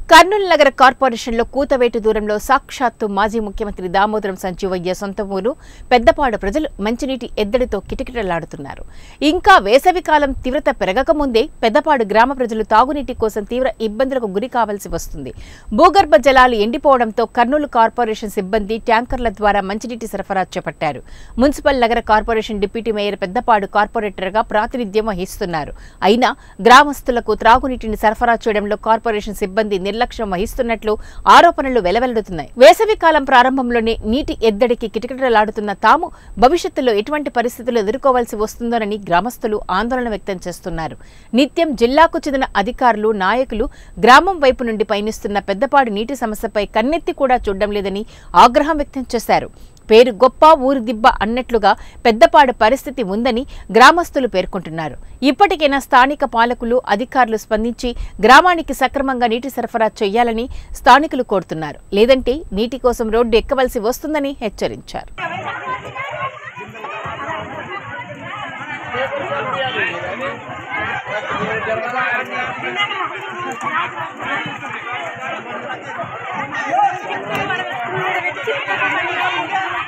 కర్నూలు నగర కార్పొరేషన్లో కూతవేటు దూరంలో సాక్షాత్తు మాజీ ముఖ్యమంత్రి దామోదరం సంజీవయ్య సొంత ఊరు పెద్దపాడు ప్రజలు మంచినీటి ఎద్దడితో కిటకిటలాడుతున్నారు ఇంకా వేసవికాలం తీవ్రత పెరగకముందే పెద్దపాడు గ్రామ ప్రజలు తాగునీటి కోసం తీవ్ర ఇబ్బందులకు గురి కావాల్సి వస్తుంది భూగర్భ జలాలు ఎండిపోవడంతో కర్నూలు కార్పొరేషన్ సిబ్బంది ట్యాంకర్ల ద్వారా మంచినీటి సరఫరా చేపట్టారు మున్సిపల్ నగర కార్పొరేషన్ డిప్యూటీ మేయర్ పెద్దపాడు కార్పొరేటర్గా ప్రాతినిధ్యం వహిస్తున్నారు అయినా గ్రామస్తులకు త్రాగునీటిని సరఫరా చేయడంలో కార్పొరేషన్ సిబ్బంది నిర్లక్ష్యం వహిస్తున్నట్లు ఆరోపణలు వెలవెల్లుతున్నాయి వేసవి కాలం ప్రారంభంలోనే నీటి ఎద్దడికి కిటకిటలాడుతున్న తాము భవిష్యత్తులో ఎటువంటి పరిస్థితులు ఎదుర్కోవాల్సి వస్తుందోనని గ్రామస్తులు ఆందోళన వ్యక్తం చేస్తున్నారు నిత్యం జిల్లాకు చెందిన అధికారులు నాయకులు గ్రామం వైపు నుండి పయనిస్తున్న పెద్దపాడు నీటి సమస్యపై కన్నెత్తి కూడా చూడడం లేదని ఆగ్రహం వ్యక్తం చేశారు పేరు గొప్ప ఊరి దిబ్బ అన్నట్లుగా పెద్దపాడు పరిస్థితి ఉందని గ్రామస్తులు పేర్కొంటున్నారు ఇప్పటికైనా స్థానిక పాలకులు అధికారులు స్పందించి గ్రామానికి సక్రమంగా నీటి సరఫరా చేయాలని స్థానికులు కోరుతున్నారు లేదంటే నీటి కోసం రోడ్డు ఎక్కవలసి వస్తుందని హెచ్చరించారు Thank you.